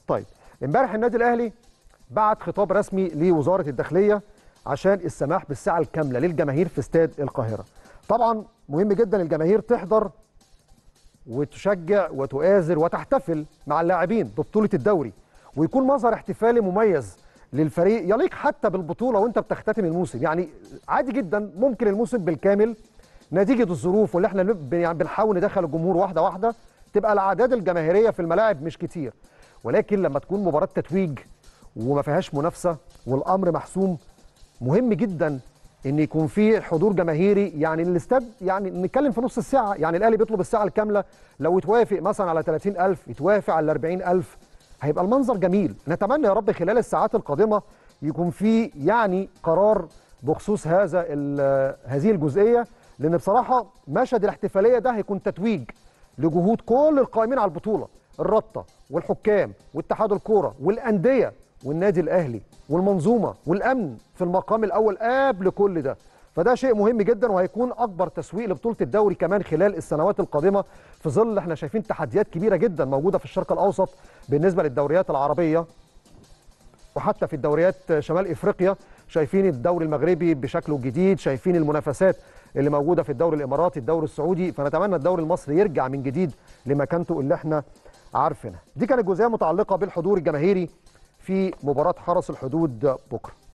طيب امبارح النادي الاهلي بعت خطاب رسمي لوزاره الداخليه عشان السماح بالساعه الكامله للجماهير في استاد القاهره طبعا مهم جدا الجماهير تحضر وتشجع وتؤازر وتحتفل مع اللاعبين ببطوله الدوري ويكون مظهر احتفالي مميز للفريق يليق حتى بالبطوله وانت بتختتم الموسم يعني عادي جدا ممكن الموسم بالكامل نتيجه الظروف واللي احنا بن- يعني بنحاول ندخل الجمهور واحده واحده تبقى الاعداد الجماهيريه في الملاعب مش كتير ولكن لما تكون مباراه تتويج وما فيهاش منافسه والامر محسوم مهم جدا ان يكون في حضور جماهيري يعني الاستاد يعني نتكلم في نص الساعه يعني الاهلي بيطلب الساعه الكامله لو يتوافق مثلا على 30000 يتوافق على 40000 هيبقى المنظر جميل نتمنى يا رب خلال الساعات القادمه يكون في يعني قرار بخصوص هذا ال- هذه الجزئيه لان بصراحه مشهد الاحتفاليه ده هيكون تتويج لجهود كل القائمين على البطوله الرابطه والحكام واتحاد الكوره والانديه والنادي الاهلي والمنظومه والامن في المقام الاول قبل كل ده فده شيء مهم جدا وهيكون اكبر تسويق لبطوله الدوري كمان خلال السنوات القادمه في ظل احنا شايفين تحديات كبيره جدا موجوده في الشرق الاوسط بالنسبه للدوريات العربيه وحتى في الدوريات شمال افريقيا شايفين الدوري المغربي بشكله الجديد شايفين المنافسات اللي موجوده في الدوري الاماراتي الدوري السعودي فنتمنى الدوري المصري يرجع من جديد لمكانته اللي احنا عارفينها دي كانت جزئيه متعلقه بالحضور الجماهيري في مباراه حرس الحدود بكره